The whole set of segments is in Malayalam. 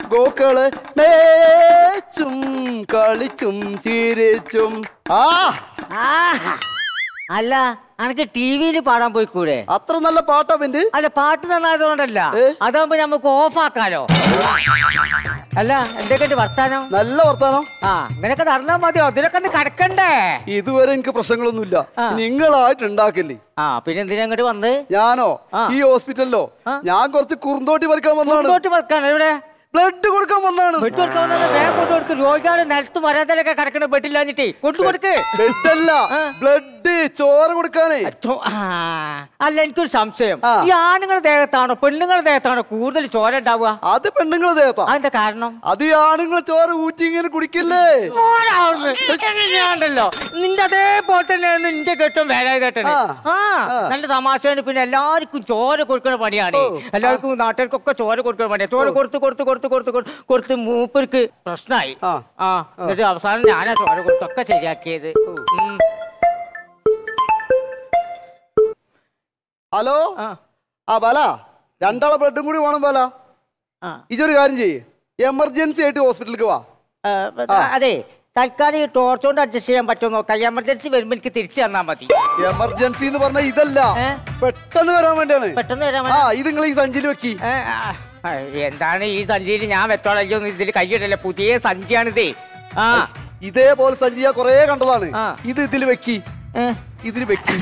ഗോക്കള് മേച്ചും കളിച്ചും ചിരിച്ചും ആ ആഹാ. അല്ല അനക്ക് ടി വിയിൽ പാടാൻ പോയിക്കൂടെ അത്ര നല്ല പാട്ടാ പെന്റ് അല്ല പാട്ട് നന്നായതുകൊണ്ടല്ല ഏ? അതാകുമ്പോ നമുക്ക് ഓഫ് ആക്കാലോ അല്ല എന്തൊക്കെയുണ്ട് വർത്താനം നല്ല വർത്താനം ആ ഇങ്ങനെയൊക്കെ നടന്നാ മതിയോ ഇതിലൊക്കെ ഒന്ന് കടക്കണ്ടേ ഇതുവരെ എനിക്ക് പ്രശ്നങ്ങളൊന്നുമില്ല ആ. നിങ്ങളായിട്ട് ഉണ്ടാക്കില്ലേ ആ പിന്നെ എന്തിനാ ഇങ്ങോട്ട് വന്ന് ഞാനോ ആ. ഈ ഹോസ്പിറ്റലിലോ ആ. ഞാൻ കുറച്ച് കുറുന്തോട്ടി പറിക്കാൻ വന്നാണ് ഇങ്ങോട്ട് വെക്കാണ് ഇവിടെ ബ്ലഡ് കൊടുക്കാൻ വന്നാണ് ബെഡ് കൊടുക്കാൻ വന്നത് വേഗം കൊണ്ട് കൊടുത്ത് രോഗികള് നിലത്ത് വരാതലൊക്കെ കിടക്കണ ബെഡില്ലാഞ്ഞിട്ടേ കൊണ്ടു കൊടുക്ക് ബ്ലഡല്ല ആ. ബ്ലഡ് ചോര കൊടുക്കാനേ അച്ചോ, ആ. അല്ല എനിക്കൊരു സംശയം ആ. ഈ ആണുങ്ങളുടെ ദേഹത്താണോ പെണ്ണുങ്ങളുടെ ദേഹത്താണോ കൂടുതൽ ചോര ഉണ്ടാവുക അത് പെണ്ണുങ്ങൾ ദേഹത്താ അതെന്താ കാരണം അത് ഈ ആണുങ്ങൾ ചോര ഊറ്റി ഇങ്ങനെ കുടിക്കില്ലേ മോനാവുന്നു. എങ്ങനെയാണ്ടല്ലോ നിന്റെ അതേപോലെ തന്നെയായിരുന്നു നിന്റെ കെട്ടും വേല കേട്ടത് ആ. ആ നല്ല തമാശയാണ് പിന്നെ എല്ലാവർക്കും ചോര കൊടുക്കുന്ന പണിയാണ് ഓ. എല്ലാവർക്കും നാട്ടുകാർക്കൊക്കെ ചോര കൊടുക്കുന്ന പണിയാണ് ചോര കൊടുത്ത് കൊടുത്ത് കൊടുത്ത് കൊടുത്ത് കൊടുത്ത് കൊടുത്ത് മൂപ്പർക്ക് പ്രശ്നമായി ആ. ആ എന്നിട്ട് അവസാനം ഞാനാ ചോര കൊടുത്തൊക്കെ ശരിയാക്കിയത് ഉം. ഹലോ ആ. ആ ബല രണ്ടാളെ ബ്ലഡും കൂടി വേണം ബല ആ. ഇതൊരു കാര്യം ചെയ്യ് എമർജൻസി ആയിട്ട് ഹോസ്പിറ്റലിലേക്ക് വാ ആ, അതെ തൽക്കാലം ഈ ടോർച്ച് കൊണ്ട് അഡ്ജസ്റ്റ് ചെയ്യാൻ പറ്റുമോ നോക്കാം എമർജൻസി വരുമ്പോ എനിക്ക് തിരിച്ചു തന്നാ മതി എമർജൻസി എന്ന് പറഞ്ഞാൽ ഇതല്ല ഏ? പെട്ടെന്ന് വരാൻ വേണ്ടിയാണ് പെട്ടെന്ന് വരാൻ ആ വേണം. ഇത് നിങ്ങൾ ഈ സഞ്ചിയിൽ വെക്കി ഏ, ആ, ആ, എന്താണ് ഈ സഞ്ചിയിൽ ഞാൻ വെച്ചോളല്ലോ ഇതിൽ കൈയിടല്ലേ പുതിയ സഞ്ചിയാണിതേ ആ ഇതേപോലെ സഞ്ചി ഞാൻ കൊറേ കണ്ടതാണ് ആ. ഇത് ഇതിൽ വെക്കി ഏ. ഇതിൽ വെക്കി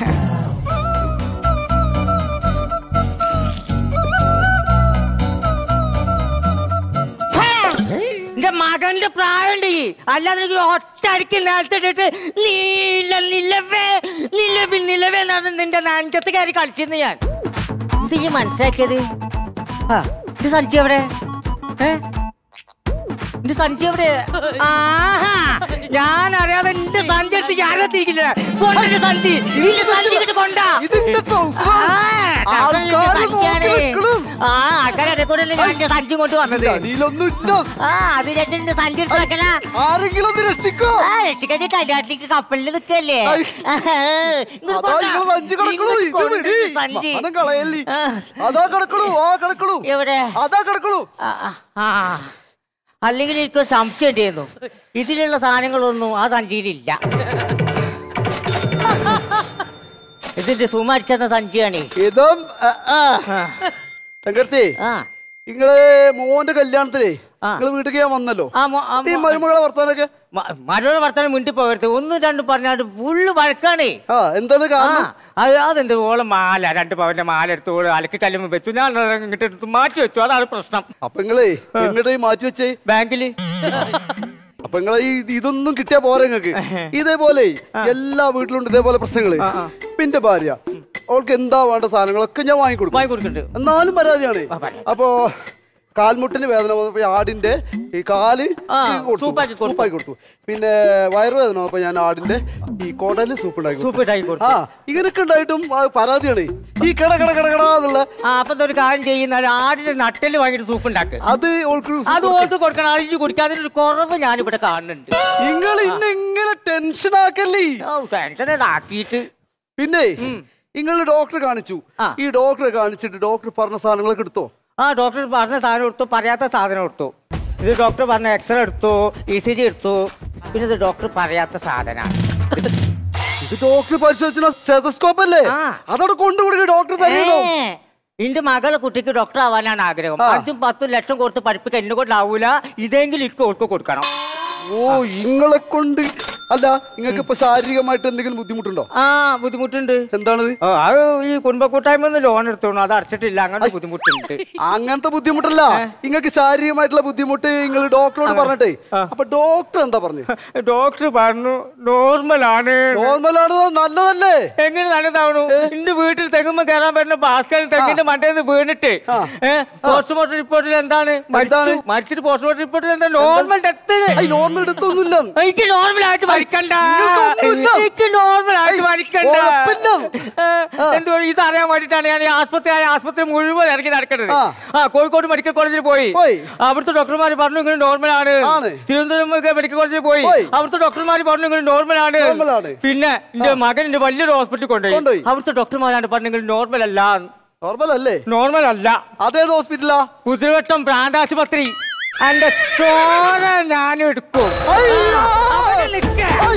എന്റെ മകന്റെ പ്രായമുണ്ട് ഈ അല്ലാതെ എനിക്ക് ഒറ്റ അടിക്ക് നേരത്തിട്ടിട്ട് നീല നിലവേ നിലവിൽ നിലവേ എന്നാണ് നിന്റെ നാഞ്ചത്ത് കയറി കളിച്ചിരുന്നു ഞാൻ ഇത് ഈ മനസ്സിലാക്കിയത് ആ ഇത് സഞ്ചി എവിടെ ഏ ഇത് സഞ്ചി എവിടെ ആഹാ ഞാൻ അറിയാതെ എന്റെ സഞ്ചി എടുത്ത് ഞാനത്തിരിക്കില്ല കൊണ്ടിട്ട് സഞ്ചി ഇതിന്റെ സഞ്ചി ഇങ്ങോട്ട് കൊണ്ടാ ഇതിന്റെ trouser ആണ്. ആ, ആൾക്കാര് സഞ്ചിയാണ്. നോക്കി നിൽക്കണം. ആ ആൾക്കാരെ കൂടെ ഞാൻ എന്റെ സഞ്ചി കൊണ്ട് വന്നത് അതിലൊന്നും ഇല്ല ആ അത് ചേട്ടന്റെ സഞ്ചി എടുത്ത് വെക്കല ആരെങ്കിലും ഒന്ന് രക്ഷിക്കോ ആ രക്ഷിക്കാൻ കല്യാണത്തിലേക്ക് കപ്പലിൽ നിൽക്കല്ലേ ഐ. അതാ നിങ്ങൾ സഞ്ചി കിടക്കണു ഇത് വിടി സഞ്ചി മനം കളയല്ലി ആ. അതാ കിടക്കണു ആ കിടക്കണു എവിടെ അതാ കിടക്കണു ആ, ആ, ആ അല്ലെങ്കിൽ എനിക്ക് സംശയം ഉണ്ടായിരുന്നു ഇതിലുള്ള സാധനങ്ങളൊന്നും ആ സഞ്ചിയിലില്ല ഇതിന്റെ സുമ അടിച്ചെന്ന സഞ്ചിയാണ് ഇതും ആ, ആ. ആ, തങ്കർത്തി ആ നിങ്ങളെ മോന്റെ കല്യാണത്തിലേ ആ. നിങ്ങൾ വീട്ടിലേക്ക് ഞാൻ വന്നല്ലോ ആ മോ- ആ ഈ മോ- മരുമകളെ വർത്താനൊക്കെ മരോട് വർത്താനം മിണ്ടി പോകരുത് ഒന്നും രണ്ടും പറഞ്ഞാണ്ട് ഫുള്ള് വഴക്കാണേ ആ എന്താണ് ആ കാരണം അത് അതെന്ത് ഓളെ മാല രണ്ട് പവന്റെ മാല എടുത്ത് ഓള് അലക്കി കല്ലുമ്പോ വെച്ചു ഞാൻ ഇങ്ങോട്ട് എടുത്ത് മാറ്റി വെച്ചു അതാണ് പ്രശ്നം അപ്പൊ നിങ്ങളേ എങ്ങോട്ടേ മാറ്റി വെച്ചേ ബാങ്കില് അപ്പൊ നിങ്ങളെ ഈ ഇതൊന്നും കിട്ടിയാ പോരെ നിങ്ങക്ക് ഇതേപോലെ എല്ലാ വീട്ടിലുണ്ട് ഇതേപോലെ പ്രശ്നങ്ങള് ആ, ആ. പിന്നെ ഭാര്യ അവൾക്ക് എന്താ വേണ്ട സാധനങ്ങളൊക്കെ ഞാൻ വാങ്ങിക്കൊടുക്കും വാങ്ങി കൊടുക്കുന്നുണ്ട് എന്നാലും പരാതിയാണ് ആ, പരാതി. അപ്പോ കാൽമുട്ടിന് വേദന വന്നപ്പോ ഈ ആടിന്റെ ഈ കാല് ആ, ഈ കൊടുത്തു. സൂപ്പാക്കി കൊടുത്തു. സൂപ്പാക്കി കൊടുത്തു പിന്നെ വയറുവേദന വന്നപ്പോ ഞാൻ ആടിന്റെ ഈ കൊടല് സൂപ്പ് ഉണ്ടാക്കി കൊടുത്തു. സൂപ്പ് ഇട്ടാക്കി കൊടുത്തു ആ ഇങ്ങനൊക്കെ ഉണ്ടായിട്ടും ആ പരാതിയാണ് ഈ കിട കിട കിട കിട എന്നുള്ള ആ അപ്പൊ എന്താ ഒരു കാര്യം ചെയ്യുന്ന ആടിന്റെ നട്ടല് വാങ്ങിയിട്ട് സൂപ്പ് ഉണ്ടാക്കുക അത് ഓൾക്ക് അത് ഓൾക്ക് കൊടുക്കണം അഴിച്ചു കുടിക്കാതെ ഒരു കുറവ് ഞാനിവിടെ കാണുന്നുണ്ട് നിങ്ങൾ ഇന്ന് ഇങ്ങനെ ടെൻഷൻ ആക്കല്ലേ ഓ ടെൻഷൻ ആക്കിയിട്ട് പിന്നെ നിങ്ങൾ ഡോക്ടറെ കാണിച്ചു ആ. ഈ ഡോക്ടറെ കാണിച്ചിട്ട് ഡോക്ടർ പറഞ്ഞ സാധനങ്ങളൊക്കെ എടുത്തോ ആ ഡോക്ടർ പറഞ്ഞ സാധനം എടുത്തു പറയാത്ത സാധനം എടുത്തു ഇത് ഡോക്ടർ പറഞ്ഞ എക്സ്റേ എടുത്തു ഇ സി ജി എടുത്തു പിന്നെ ഇത് ഡോക്ടർ പറയാത്ത സാധനമാണ് ഇത് ഡോക്ടർ പരിശോധിച്ച സ്റ്റെതസ്കോപ്പ് അല്ലേ ആ. അതവിടെ കൊണ്ടുകൊടുക്കുക ഡോക്ടർ തരുന്നോ എന്റെ മകളെ കുട്ടിക്ക് ഡോക്ടർ ആവാനാണ് ആഗ്രഹം ആ. അഞ്ചും പത്തും ലക്ഷം കൊടുത്ത് പഠിപ്പിക്കാൻ എന്നെ കൊണ്ടാവൂല ഇതെങ്കിലും ഇക്ക് ഓൾക്ക് കൊടുക്കണം ഓ ഇങ്ങളെ കൊണ്ട് അല്ല നിങ്ങൾക്ക് ഇപ്പൊ ശാരീരികമായിട്ട് എന്തെങ്കിലും ബുദ്ധിമുട്ടുണ്ടോ ആ ബുദ്ധിമുട്ടുണ്ട് എന്താണത് ആ, അത് ഈ കുടുംബ കൂട്ടായ്മ ലോൺ എടുത്തോണു അത് അടച്ചിട്ടില്ല അങ്ങനെ ബുദ്ധിമുട്ടുണ്ട് അങ്ങനത്തെ ബുദ്ധിമുട്ടല്ല നിങ്ങൾക്ക് ശാരീരികമായിട്ടുള്ള ബുദ്ധിമുട്ട് നിങ്ങൾ ഡോക്ടറോട് പറഞ്ഞിട്ടേ ആ. അപ്പൊ ഡോക്ടർ എന്താ പറഞ്ഞു ഡോക്ടർ പറഞ്ഞു നോർമൽ ആണ് നോർമലാണ് നല്ലതല്ലേ എങ്ങനെ നല്ലതാവണു എന്റെ വീട്ടിൽ തെങ്ങുമ്പോ കയറാൻ പറ്റുന്ന ഭാസ്കരൻ തെങ്ങിന്റെ മണ്ടേന്ന് വീണിട്ട് ആ. പോസ്റ്റ്മോർട്ടം റിപ്പോർട്ടിൽ എന്താണ് എന്താണ്? മരിച്ചു മരിച്ചിട്ട് പോസ്റ്റ്മോർട്ടം റിപ്പോർട്ടിൽ എന്താ നോർമൽ ഡെത്ത് ഐ നോർമൽ എടുത്തൊന്നുമില്ല എനിക്ക് നോർമൽ ആയിട്ട് മരിക്കണ്ട നിങ്ങൾക്കൊന്നുമില്ല. എനിക്ക് നോർമൽ ആയിട്ട് ഏയ്, മരിക്കണ്ട ഉറപ്പില്ല. ആ. എന്തോ ഇത് അറിയാൻ വേണ്ടിട്ടാണ് ഞാൻ ഈ ആസ്പത്രി ആയ ആസ്പത്രി മുഴുവൻ ഇറങ്ങി നടക്കുന്നത് ആ. ആ കോഴിക്കോട് മെഡിക്കൽ കോളേജിൽ പോയി പോയി. അവിടുത്തെ ഡോക്ടർമാർ പറഞ്ഞു ഇങ്ങനെ നോർമൽ ആണ് ആണ്. തിരുവനന്തപുരം മെഡിക്കൽ കോളേജിൽ പോയി പോയി. അവിടുത്തെ ഡോക്ടർമാർ പറഞ്ഞു ഇങ്ങനെ നോർമൽ ആണ് Normal ആണ്. പിന്നെ എന്റെ മകൻ എന്റെ വലിയൊരു ഹോസ്പിറ്റലിൽ കൊണ്ടുപോയി കൊണ്ടുപോയി. അവിടുത്തെ ഡോക്ടർമാരാണ് പറഞ്ഞെങ്കിൽ നോർമൽ അല്ല നോർമൽ അല്ലേ നോർമൽ അല്ല അതേത് ഹോസ്പിറ്റലാ കുതിരവട്ടം പ്രാന്താശുപത്രി അന്റെ ചോര ഞാൻ എടുക്കും അയ്യോ! അവിടെ നിൽക്ക